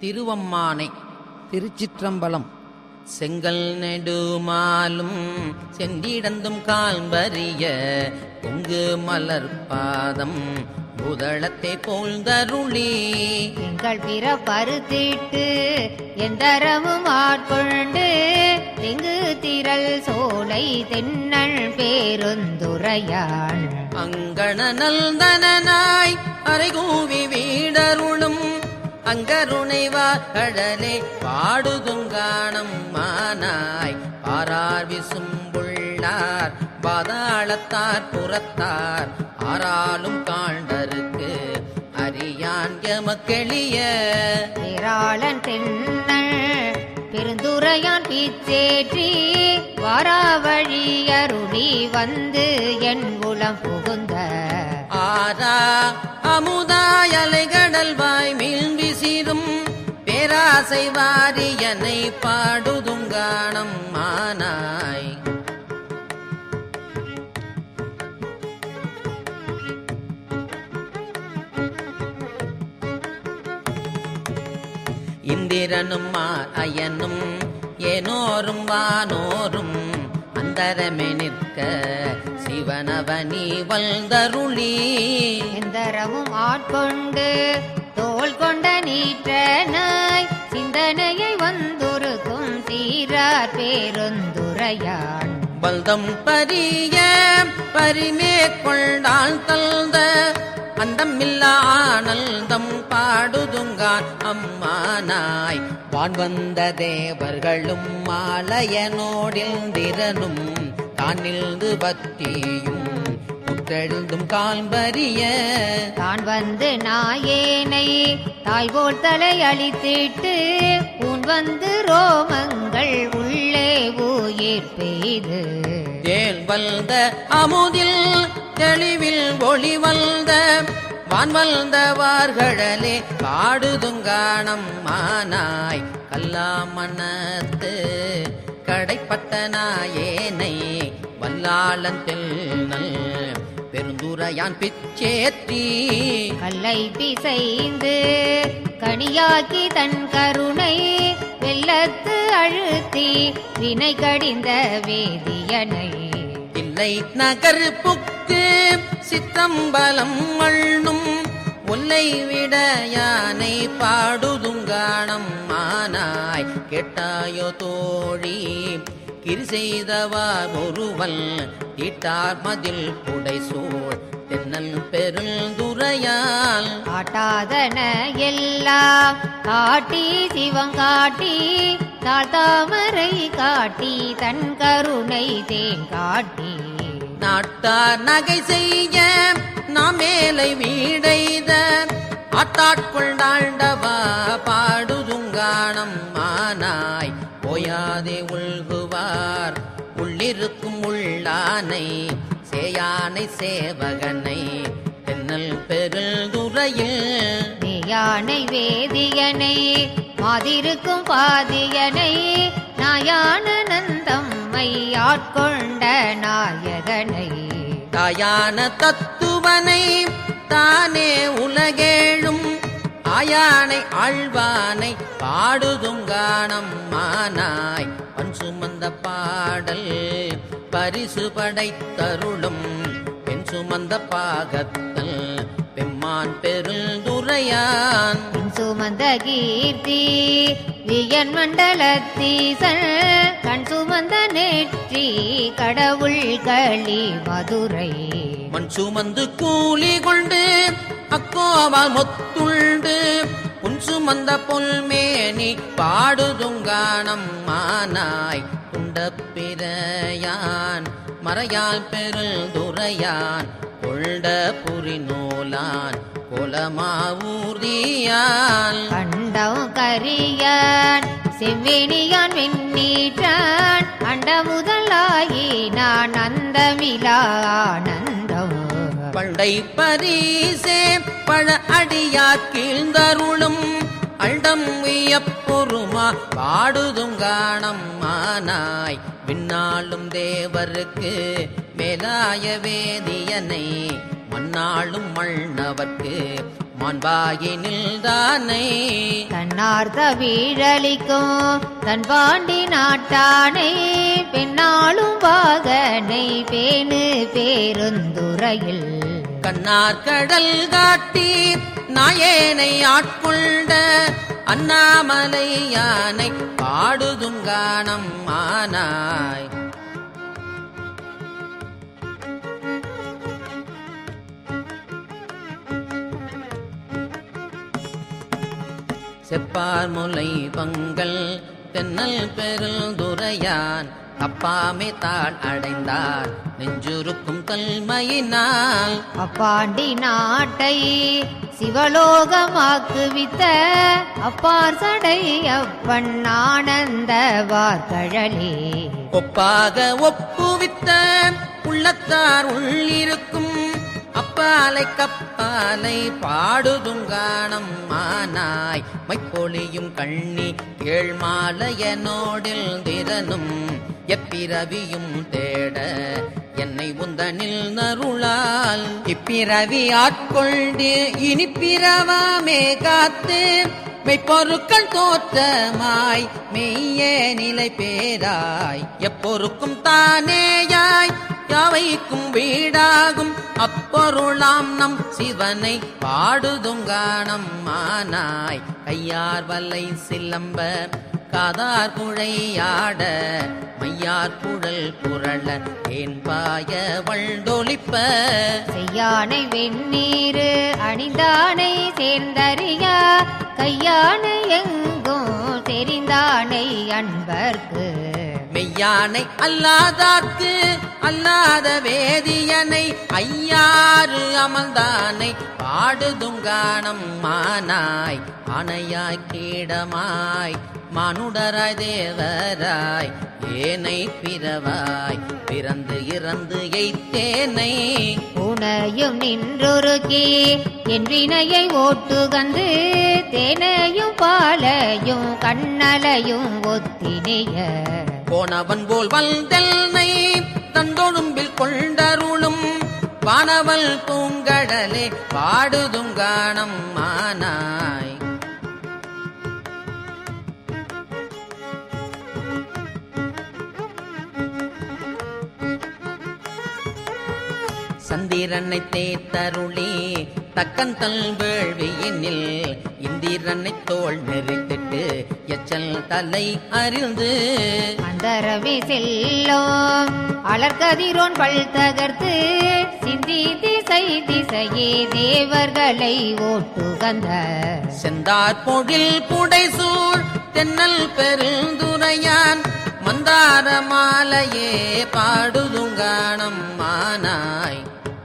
திருவம்மானை திருச்சிற்றம்பலம் செங்கல் நெடுமாலும் செண்டிடந்தும் கால்பரிய பொங்கு மலர் பாதம் புதளத்தை போல்தருளி எங்கள் பிற பருத்திட்டு எந்தரமும் ஆட்கொண்டு தெங்கு திரள் சோலை தென்னல் பேருந்துரையாள் அங்கண நல்தனாய் அரைகூவி வீடருளும் அங்கருணைவார் கடலே பாடுதுங்கானம் மானாய் பாரார் விசும்புள்ளார் பாதாளத்தார் புறத்தார் ஆறாலும் காண்டருக்கு அறியான் எமக்கெளிய பேராளன் தென்னல் பெருந்துரையான் பீச்சேற்றி வாராவழி அருளி வந்து என் உளம் புகுந்த ஆரா அமுதாய் அலைகடல் வாய் மீன் விசிறும் பேராசை வாரியனை பாடுதுங்கானம் மானாய் இந்திரனும் மார் அயனும் ஏனோரும் வானோரும் அந்தரமே நிற்க சிவனவனி வல்தருளி எந்தரமும் ஆட்கொண்டு தோள் கொண்ட நீற்றனாய் சிந்தனையை வந்துருக்கும் சீரார் பேருந்துரையான் பல்தம் பரிய பரிமே கொண்டாள் தல்த அந்தமில்லா ஆனந்தம் பாடுதுங்கான் அம்மானாய் வான் வந்த தேவர்களும் மாலையனோடில் தான் நின்று பற்றியும் புற்றெழுந்தும் கால்பரிய தான் வந்து நாயேனை தாய் போல் தலை அழித்திட்டு உன் வந்து ரோமங்கள் உள்ளே உயிர் பெய்து தேல் வல்த அமுதில் தெளிவில் ஒளி வல்த வான் வல்தவார்களே பாடுதுங்கானம் மானாய் கல்லாமணத்து கடைப்பட்ட நாயேனை வல்லாளன் தெல்நல் பெருந்துரையான் பிச்சேற்றி கல்லை பிசைந்து கனியாக்கி தன் கருணை வெள்ளத்து அழுத்தி வினை கடிந்த வேதியனை இல்லை நகர் புக்கு சித்தம்பலம் மண்ணும் ஒல்லை விட யானை பாடுதுங்கானம் மானாய் கேட்டாயோ தோழி கிரி செய்தவார் ஒருவல் தீட்டார் மதில் புடைசூழ் தென்னல் பெருந்துரையால் காட்டாதன எல்லாம் காட்டி சிவங்காட்டி தாழ் தாமரை காட்டி தன் கருணை தேன் காட்டி நாட்டார் நகை செய்ய நாம் மேலை வீடைத ஆத்தாட்கொண்டாண்டவா பாடுதுங்கானம் மானாய் போயாதே உள்குவார் உள்ளிருக்கும் உள்ளானை சேயானை சேவகனை தென்னல் பெருந்துறையில் யானை வேதியனை மாதிருக்கும் பாதியனை நாயான நந்தம்மை ஆட்கொண்ட நாயகனை தாயான தத்துவனை தானே உலகேழும் ஆயானை ஆழ்வானை பாடுதுங்கானம் மானாய் பண் சுமந்த பாடல் பரிசு படைத்தருளும் பெண் சுமந்த பாகத்தல் பெம்மான் பெருந்துரையான் பின் சுமந்த கீர்த்தி வியன் மண்டலத்தீசன் கண் சுமந்த நெற்றி கடவுள் களி மதுரை மண் சுமந்து கூலி கொண்டு அக்கோவால் மொத்துண்டு புன் சுமந்த பொல்மேனி பாடுதுங்கானம் மானாய் குண்ட பிறையான் மறையால் பெருந்துரையான் கொண்ட புரிநூலான் கொலமாவூர்தியான் கண்டம் கரியான் செவ்வேணியான் வெண்ணீற்றான் அண்ட முதலாகி நான் அந்தமிலா ஆனந்தம் பண்டை பரிசே பழ அடியார் கீழ்ந்தருளும் அண்டம் வியப்பொருமா பாடுதுங்கானம் மானாய் விண்ணாளும் தேவருக்கு மேலாய வேதியனை மண்ணாளும் மண்ணவர்க்கு மாண்பாயினில் தானே தன்னார் பார்த்த வீழலிக்கும் தன் பாண்டி நாட்டானை பெண்ணாளும் பாகனை பேணு பேருந்துறையில் கண்ணார் கடல் காட்டி நாயேனை ஆட்கொண்ட அண்ணாமலை யானை பாடுதுங்கானம் ஆனாய் செப்பார் முலை பங்கல் தென்னல் பெருந்துரையான் அப்பாமே தாள் அடைந்தார் நெஞ்சுருக்கும் தல்மையினால் அப்பாண்டி நாட்டை சிவலோகமாக்குவித்த அப்பார் சடை அப்பன் ஆனந்த வார்கழலே ஒப்பாக ஒப்புவித்த உள்ளத்தார் உள்ளிருக்கும் அப்பாலை கப்பாலை பாடுதுங்கானம் மானாய் மைப்பொழியும் கண்ணி ஏழ்மாலையனோடில் திறனும் எப்பிரவியும் தேட என்னை உந்தனில் நருளால் இப்பிறவி ஆட்கொண்டு இனி பிறவாமே காத்து மெய்ப்பொருட்கள் தோற்றமாய் மெய்யே நிலை பேராய் எப்பொருக்கும் தானேயாய் யாவைக்கும் வீடாகும் அப்பொருளாம் நம் சிவனை பாடுதுங்கானம் மானாய் கையார் வல்லை சிலம்ப காதார் குழையாட மையார் குழல் புரள ஏன் பாய வண்டொலிப்ப செய்யானை வெந்நீரு அணிந்தானை சேர்ந்தறியா கையானை எங்கும் தெரிந்தானை அன்பர்க்கு மெய்யானை அல்லாதார்க்கு அல்லாத வேதியனை ஐயாறு அமர்ந்தானை பாடுதுங்கானம் மானாய் ஆனையாய் கீடமாய் மானுடராய் தேவராய் ஏனை பிறவாய் பிறந்து இறந்து எய்த்தேனை உனையும் நின்றுருக்கி என் வினையை ஓட்டுகந்து தேனையும் பாலையும் கண்ணலையும் ஒத்தினைய போனவன் போல் வந்தெல்னை தந்தொழும்பில் கொண்டருளும் வானவல் பூங்கடலே பாடுதுங்கானம் மானாய் சந்திரனை தேத்தருளி தக்கன் தல் வேள்வியினில் இந்திரனை தோல் நெறித்திட்டு எச்சல் தலை அறிந்து அந்தரவி செல்லும் அலர்கதிரோன் பல் தகர்த்து சிந்தி திசை திசையே தேவர்களை ஓட்டுகந்த செந்தார் பொழில் புடைசூழ் தென்னல் பெருந்துரையான் மந்தார மாலையே பாடுதுங்கானம் மானாய்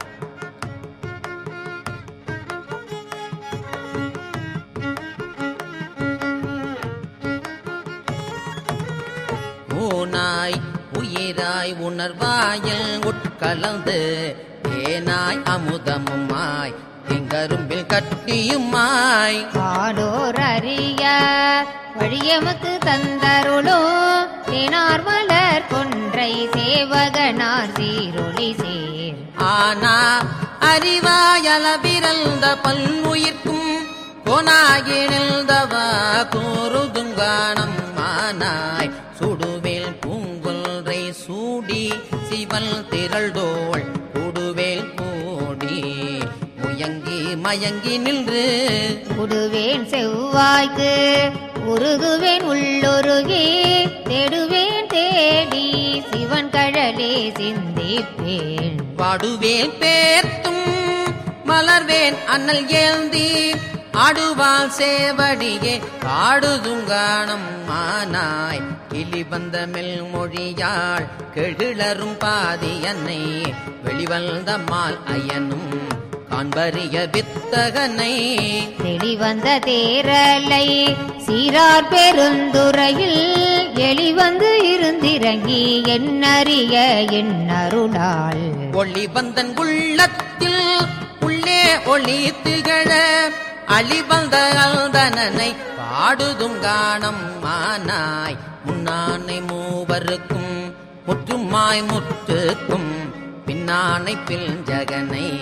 ஊனாய் உயிராய் உணர்வாயில் உட்கலந்து ஏனாய் அமுதமுமாய் திங்கரும்பில் கட்டியுமாய் பாடோர் அறிய வழியமுக்கு தந்தருளும் தேனார் மலர் கொன்றை சேவகனார் சீரொளி சேர் ஆனா அறிவாயல பிறந்த பல்லுயிர்க்கும் கோனாகி நின்றவா கூறுதுங்கானம் மானாய் சுடுவேல் பூங்குல்றை சூடி சிவல் திரள்தோள் கூடுவேல் கூடி முயங்கி மயங்கி நின்று உடுவேன் செவ்வாய்க்கு உருகுவேன் உள்ளுருகி தேடுவேன் தேடி சிவன் கழலே சிந்திப்பேன் பாடுவேன் பேர்த்தும் மலர்வேன் அண்ணல் ஏந்தி ஆடுவாள் சேவடியே பாடுதுங்கானம் மானாய் கிளி வந்த மெல் மொழியாள் கெழிலரும் பாதி என்னை வெளிவந்த மால் அயனும் காண்பறிய வித்தகனை தெளிவந்த தேரலை சீரார் பெருந்துறையில் எளிவந்து இருந்திறங்கி என்னறிய என்னருளால் ஒளிவந்தன் உள்ளத்தில் உள்ளே ஒளி திகழ அழிவந்த அல்தனனை பாடுதுங்கானம் மானாய் முன்னானை மூவருக்கும் முற்றுமாய் முற்றுக்கும் பின்னானை பில் ஜகனை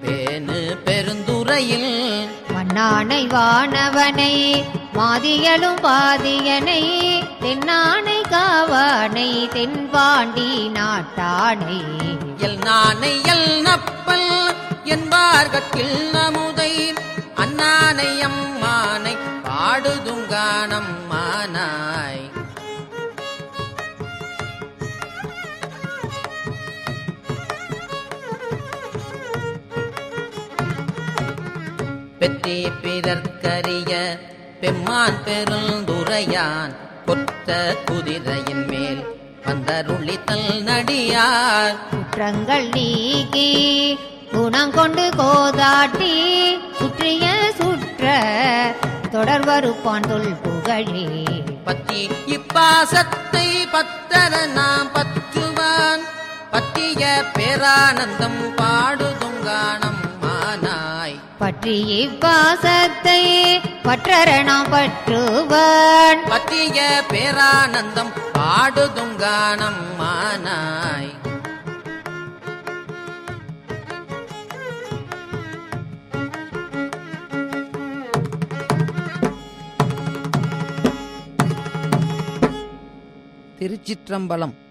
பேனு பெருந்துறையில் மண்ணானை வானவனை மாதியலும் பாதியனை தென்னானை காவானை தென்பாண்டி நாட்டானை எல் நானை எல் நப்பல் என்பார்கத்தில் நமுதை அண்ணானை அம்மானை பாடுதுங்கானம் மானாய் பெற்றே பிறர்க்கரிய பெம்மான் பெருந்துரையான் கொத்த குதிரையின் மேல் வந்தருளித்தல் நடியார் குற்றங்கள் நீக்கி குணங்கொண்டு கோதாட்டி சுற்றிய சுற்ற தொடர்வருப்பான் தொல் புகழே பத்தி இப்பாசத்தை பத்தர நாம் பற்றுவான் பற்றிய பேரானந்தம் பாடுதுங்கானம் மானாய் பற்றி இவ்வாசத்தை பற்றரணம் பற்றுவன் பற்றிய பேரானந்தம் பாடுதுங்கானம் மானாய் திருச்சிற்றம்பலம்